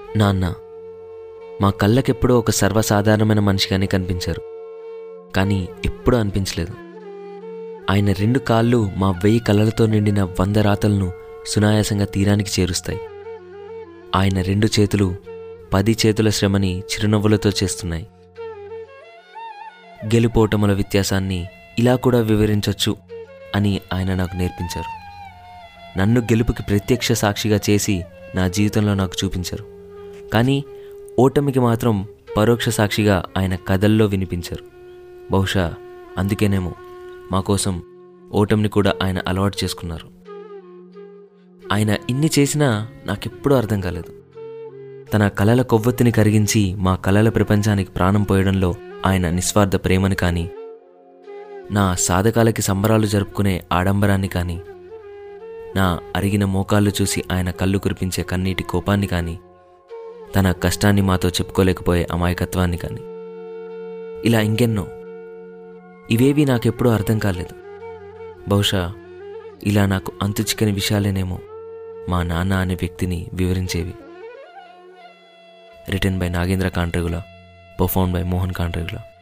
నాన్న మా కళ్ళకెప్పుడూ ఒక సర్వసాధారణమైన మనిషిగానే కనిపించారు కానీ ఎప్పుడూ అనిపించలేదు ఆయన రెండు కాళ్ళు మా వెయ్యి కళ్ళలతో నిండిన వంద రాతలను సునాయాసంగా తీరానికి చేరుస్తాయి ఆయన రెండు చేతులు పది చేతుల శ్రమని చిరునవ్వులతో చేస్తున్నాయి గెలుపోటముల వ్యత్యాసాన్ని ఇలా కూడా వివరించొచ్చు అని ఆయన నాకు నేర్పించారు నన్ను గెలుపుకి ప్రత్యక్ష సాక్షిగా చేసి నా జీవితంలో నాకు చూపించారు కానీ ఓటమికి మాత్రం పరోక్ష సాక్షిగా ఆయన కథల్లో వినిపించారు బహుశా అందుకేనేమో మా కోసం ఓటమిని కూడా ఆయన అలవాటు చేసుకున్నారు ఆయన ఇన్ని చేసినా నాకెప్పుడూ అర్థం కాలేదు తన కలల కొవ్వొత్తిని కరిగించి మా కలల ప్రపంచానికి ప్రాణం పోయడంలో ఆయన నిస్వార్థ ప్రేమని కానీ నా సాధకాలకి సంబరాలు జరుపుకునే ఆడంబరాన్ని కానీ నా అరిగిన మోకాళ్ళు చూసి ఆయన కళ్ళు కురిపించే కన్నీటి కోపాన్ని కానీ తన కష్టాన్ని మాతో చెప్పుకోలేకపోయే అమాయకత్వాన్ని కానీ ఇలా ఇంకెన్నో ఇవేవి నాకెప్పుడూ అర్థం కాలేదు బహుశా ఇలా నాకు అంతు చిక్కని విషయాలేనేమో మా నాన్న అనే వ్యక్తిని వివరించేవి written by Nagendra Kantregula perform by Mohan కాంట్రేగుల